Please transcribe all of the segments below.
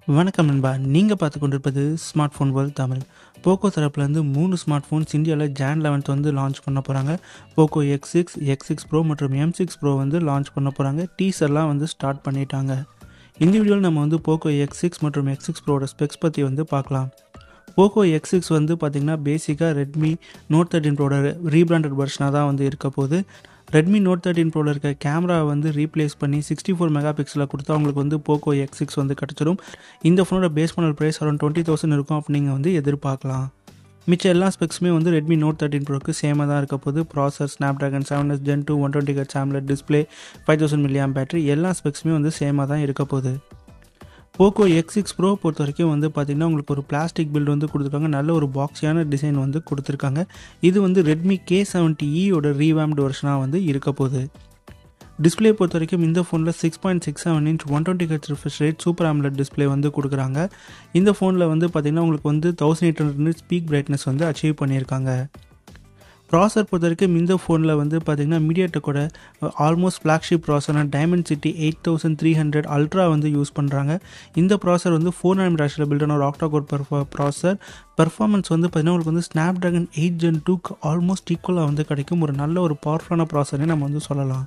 வணக்கம் நண்பா நீங்கள் பார்த்து கொண்டிருப்பது smartphone world Tamil Poco தரப்புலேருந்து மூணு ஸ்மார்ட் ஃபோன்ஸ் இந்தியாவில் ஜான் லெவன்த் வந்து லான்ச் பண்ண போகிறாங்க Poco X six X six pro மற்றும் எம் சிக்ஸ் ப்ரோ வந்து லான்ச் பண்ண போகிறாங்க டீசர்லாம் வந்து ஸ்டார்ட் பண்ணிட்டாங்க இந்த வீடியோவில் நம்ம வந்து போக்கோ எக்ஸ் சிக்ஸ் மற்றும் எக்ஸ் சிக்ஸ் ப்ரோட ஸ்பெக்ஸ் பற்றி வந்து பார்க்கலாம் போக்கோ எக்ஸ் சிக்ஸ் வந்து பார்த்திங்கன்னா பேசிக்காக ரெட்மி நோட் தேர்ட்டின் ப்ரோட ரீபிராண்டட் வெர்ஷனாக தான் வந்து இருக்க போகுது ரெட்மி நோட் தேர்ட்டின் ப்ரோவில் இருக்க கேமரா வந்து ரீப்ளேஸ் பண்ணி சிக்ஸ்டி ஃபோர் மெகா பிக்சலில் கொடுத்தா உங்களுக்கு வந்து போக்கோ எக்ஸ் சிக்ஸ் வந்து கிடச்சிடும் இந்த ஃபோனோட base model price around twenty thousand இருக்கும் அப்படி நீங்கள் வந்து எதிர்பார்க்கலாம் மிச்ச எல்லா ஸ்பெக்ஸுமே வந்து ரெட்மி நோட் தேர்ட்டின் ப்ரோக்கு சேமாக தான் இருக்க போது processor Snapdragon seven S Gen two one twenty கட் AMOLED display five thousand milliamp battery எல்லா ஸ்பெக்ஸுமே வந்து சேமாக தான் இருக்க போகுது போக்கோ எக்ஸ் சிக்ஸ் ப்ரோ பொறுத்த வரைக்கும் வந்து பார்த்திங்கன்னா உங்களுக்கு ஒரு பிளாஸ்டிக் பில்டு வந்து கொடுத்துருக்காங்க நல்ல ஒரு பாக்ஸியான டிசைன் வந்து கொடுத்துருக்காங்க இது வந்து ரெட்மி கே செவன்ட்டி இயோட ரீவேம்டு வருஷனாக வந்து இருக்க போகுது டிஸ்பிளே பொறுத்த வரைக்கும் இந்த ஃபோனில் six point six seven inch one twenty H refresh rate super AMOLED display வந்து கொடுக்குறாங்க இந்த ஃபோனில் வந்து பார்த்திங்கன்னா உங்களுக்கு வந்து thousand eight hundred peak brightness வந்து அச்சீவ் பண்ணியிருக்காங்க ப்ராசர் பொறுத்த வரைக்கும் இந்த ஃபோனில் வந்து பார்த்திங்கன்னா மீடியாட்டெக்கோட ஆல்மோஸ்ட் ஃப்ளாக்ஷிப் ப்ராசரான Dimensity eight thousand three hundred ultra வந்து யூஸ் பண்ணுறாங்க இந்த ப்ராசர் வந்து ஃபோர் நைன் ரேஷில் பில்டான ஒரு ஆக்டா கோட் பர்ஃபா ப்ராசர் பர்ஃபார்மன்ஸ் வந்து பார்த்திங்கன்னா உங்களுக்கு வந்து ஸ்னாப் ட்ராகன் எயிட் ஜென் டூக்கு ஆல்மோஸ்ட் ஈக்குவலாக வந்து கிடைக்கும் ஒரு நல்ல ஒரு பவர்ஃபுல்லான ப்ராசர்னே நம்ம வந்து சொல்லலாம்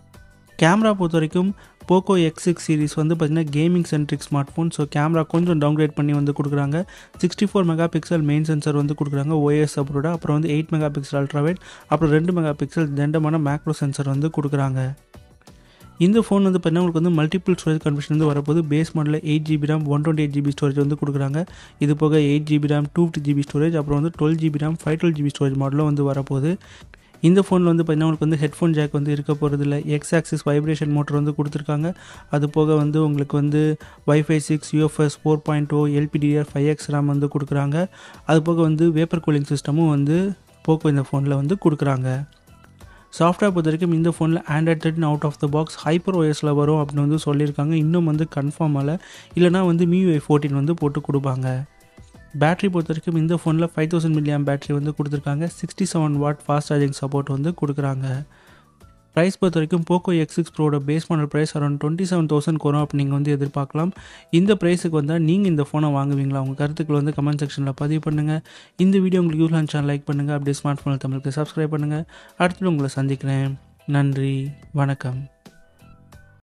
கேமரா பொறுத்த வரைக்கும் போக்கோ எக்ஸ் சிக்ஸ் சீரிஸ் வந்து பார்த்திங்கன்னா gaming centric smartphone so camera கொஞ்சம் டவுன்கிரேட் பண்ணி வந்து கொடுக்குறாங்க sixty four megapixel main sensor வந்து கொடுக்குறாங்க ஓஎஸ் அப்ரோட அப்புறம் வந்து எயிட் மெகா பிக்சல் அல்ட்ராவைட் அப்புறம் ரெண்டு மெகா பிக்சல் தண்டமான மேக்ரோ சென்சர் வந்து கொடுக்குறாங்க இந்த ஃபோன் வந்து பார்த்தீங்கன்னா உங்களுக்கு வந்து மல்டிபிள் ஸ்டோரேஜ் கன்வர்ஷன் வந்து வரப்போது பேஸ் மாடலில் eight GB RAM one twenty eight GB storage வந்து கொடுக்குறாங்க இது போக eight GB RAM two fifty GB storage அப்புறம் வந்து twelve GB RAM five twelve GB storage மாடலும் வந்து வரப்போகுது இந்த ஃபோனில் வந்து பார்த்தீங்கன்னா உங்களுக்கு வந்து ஹெட்ஃபோன் ஜாக் வந்து இருக்க போகிறது இல்லை எக்ஸ் ஆக்சிஸ் வைப்ரேஷன் மோட்டர் வந்து கொடுத்துருக்காங்க அது போக வந்து உங்களுக்கு வந்து wifi six UFS four point O LPDDR five X RAM வந்து கொடுக்குறாங்க அது போக வந்து வேப்பர் கூலிங் சிஸ்டமும் வந்து போக்கோ இந்த ஃபோனில் வந்து கொடுக்குறாங்க சாஃப்ட்வேர் பொறுத்த வரைக்கும் இந்த ஃபோனில் Android thirteen out of the box hyper ஓஎஸில் வரும் அப்படின்னு வந்து சொல்லியிருக்காங்க இன்னும் வந்து கன்ஃபார்ம் ஆகலை இல்லைனா வந்து மியூஐ ஃபோர்டீன் வந்து போட்டு கொடுப்பாங்க பேட்டரி பொறுத்த வரைக்கும் இந்த ஃபோனில் ஃபைவ் தௌசண்ட் மில்லியம் பேட்டரி வந்து கொடுத்துருக்காங்க sixty seven watt fast charging support வந்து கொடுக்குறாங்க ப்ரைஸ் பொறுத்த வரைக்கும் போக்கோ எக்ஸ் சிக்ஸ் ப்ரோட base model price around twenty seven thousand வரும் அப்படி நீங்கள் வந்து எதிர்பார்க்கலாம் இந்த ப்ரைஸுக்கு வந்தால் நீங்கள் இந்த ஃபோனை வாங்குவீங்களா உங்கள் கருத்துக்கள் வந்து கமெண்ட் செக்ஷனில் பதிவு பண்ணுங்கள் இந்த வீடியோ உங்களுக்கு யூஸ் சேனல் லைக் பண்ணுங்கள் அப்படியே ஸ்மார்ட் ஃபோனில் தமிழுக்கு சப்ஸ்கிரைப் பண்ணுங்கள் அடுத்து உங்களை சந்திக்கிறேன் நன்றி வணக்கம்